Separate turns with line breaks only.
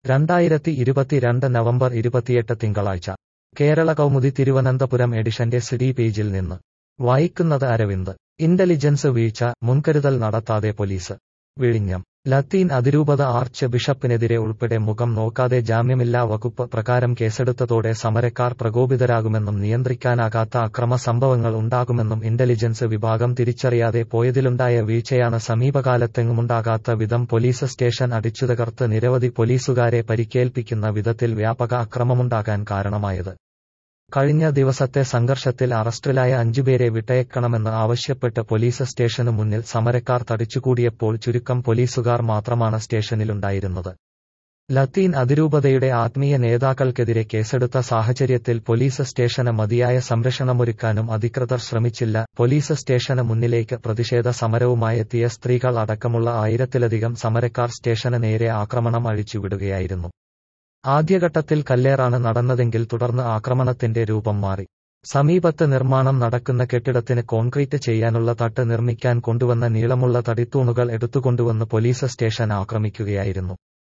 രണ്ടായിരത്തി ഇരുപത്തിരണ്ട് നവംബർ ഇരുപത്തിയെട്ട് തിങ്കളാഴ്ച കേരള കൗമുദി തിരുവനന്തപുരം എഡിഷന്റെ സിഡി പേജിൽ നിന്ന് വായിക്കുന്നത് അരവിന്ദ് ഇന്റലിജൻസ് വീഴ്ച മുൻകരുതൽ നടത്താതെ പോലീസ് വിഴിഞ്ഞം ലത്തീൻ അതിരൂപത ആർച്ച് ബിഷപ്പിനെതിരെ ഉൾപ്പെടെ മുഖം നോക്കാതെ ജാമ്യമില്ലാ വകുപ്പ് പ്രകാരം കേസെടുത്തതോടെ സമരക്കാർ പ്രകോപിതരാകുമെന്നും നിയന്ത്രിക്കാനാകാത്ത അക്രമ സംഭവങ്ങൾ ഉണ്ടാകുമെന്നും ഇന്റലിജൻസ് വിഭാഗം തിരിച്ചറിയാതെ പോയതിലുണ്ടായ വീഴ്ചയാണ് സമീപകാലത്തെങ്ങുമുണ്ടാകാത്ത വിധം പോലീസ് സ്റ്റേഷൻ അടിച്ചുതകർത്ത് നിരവധി പോലീസുകാരെ പരിക്കേൽപ്പിക്കുന്ന വിധത്തിൽ വ്യാപക അക്രമമുണ്ടാകാൻ കാരണമായത് കഴിഞ്ഞ ദിവസത്തെ സംഘർഷത്തിൽ അറസ്റ്റിലായ അഞ്ചുപേരെ വിട്ടയക്കണമെന്ന് ആവശ്യപ്പെട്ട് പോലീസ് സ്റ്റേഷനു മുന്നിൽ സമരക്കാർ തടിച്ചുകൂടിയപ്പോൾ ചുരുക്കം പോലീസുകാർ മാത്രമാണ് സ്റ്റേഷനിലുണ്ടായിരുന്നത് ലത്തീൻ അതിരൂപതയുടെ ആത്മീയ നേതാക്കൾക്കെതിരെ കേസെടുത്ത സാഹചര്യത്തിൽ പോലീസ് സ്റ്റേഷന് മതിയായ സംരക്ഷണമൊരുക്കാനും അധികൃതർ ശ്രമിച്ചില്ല പോലീസ് സ്റ്റേഷന് മുന്നിലേക്ക് പ്രതിഷേധ സമരവുമായെത്തിയ സ്ത്രീകൾ അടക്കമുള്ള ആയിരത്തിലധികം സമരക്കാർ സ്റ്റേഷന് നേരെ ആക്രമണം അഴിച്ചുവിടുകയായിരുന്നു ആദ്യഘട്ടത്തിൽ കല്ലേറാണ് നടന്നതെങ്കിൽ തുടർന്ന് ആക്രമണത്തിന്റെ രൂപം മാറി സമീപത്ത് നിർമ്മാണം നടക്കുന്ന കെട്ടിടത്തിന് കോൺക്രീറ്റ് ചെയ്യാനുള്ള തട്ട് നിർമ്മിക്കാൻ കൊണ്ടുവന്ന നീളമുള്ള തടിത്തൂണുകൾ എടുത്തുകൊണ്ടുവന്ന് പോലീസ് സ്റ്റേഷൻ ആക്രമിക്കുകയായിരുന്നു